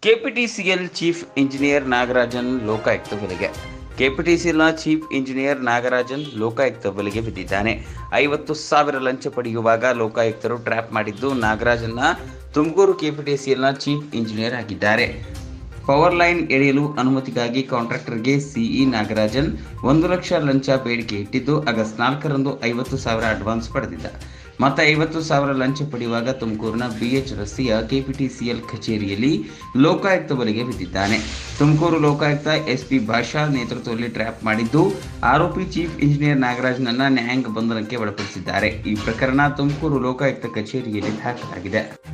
KPTCL chief engineer Nagarajan Lokayukta ಬಲೆಗೆ ಕೆಪಿಟಿಸಿಎಲ್ನ chief engineer Nagarajan Lokayukta ಬಲೆಗೆ ಬಿದ್ದಿದ್ದಾನೆ ಐವತ್ತು ಸಾವಿರ ಲಂಚ ಪಡೆಯುವಾಗ ಲೋಕಾಯುಕ್ತರು ಟ್ರ್ಯಾಪ್ ಮಾಡಿದ್ದು ನಾಗರಾಜನ್ನ ತುಮಕೂರು ಕೆಪಿಟಿಸಿಎಲ್ನ ಚೀಫ್ ಇಂಜಿನಿಯರ್ ಆಗಿದ್ದಾರೆ ಪವರ್ ಲೈನ್ ಎಳೆಯಲು ಅನುಮತಿಗಾಗಿ ಕಾಂಟ್ರಾಕ್ಟರ್ಗೆ ಸಿಇ ನಾಗರಾಜನ್ ಒಂದು ಲಕ್ಷ ಲಂಚ ಬೇಡಿಕೆ ಇಟ್ಟಿದ್ದು ಆಗಸ್ಟ್ ನಾಲ್ಕರಂದು ಐವತ್ತು ಸಾವಿರ ಅಡ್ವಾನ್ಸ್ ಪಡೆದಿದ್ದ ಮತ್ತೆ ಐವತ್ತು ಸಾವಿರ ಲಂಚ ಪಡೆಯುವಾಗ ತುಮಕೂರಿನ ಬಿಎಚ್ ರಸ್ತೆಯ ಕೆಪಿಟಿಸಿಎಲ್ ಕಚೇರಿಯಲ್ಲಿ ಲೋಕಾಯುಕ್ತ ಬಲೆಗೆ ಬಿದ್ದಿದ್ದಾನೆ ತುಮಕೂರು ಲೋಕಾಯುಕ್ತ ಎಸ್ಪಿ ಭಾಷಾ ನೇತೃತ್ವದಲ್ಲಿ ಟ್ರ್ಯಾಪ್ ಮಾಡಿದ್ದು ಆರೋಪಿ ಚೀಫ್ ಇಂಜಿನಿಯರ್ ನಾಗರಾಜ್ನನ್ನ ನ್ಯಾಯಾಂಗ ಬಂಧನಕ್ಕೆ ಒಳಪಡಿಸಿದ್ದಾರೆ ಈ ಪ್ರಕರಣ ತುಮಕೂರು ಲೋಕಾಯುಕ್ತ ಕಚೇರಿಯಲ್ಲಿ ದಾಖಲಾಗಿದೆ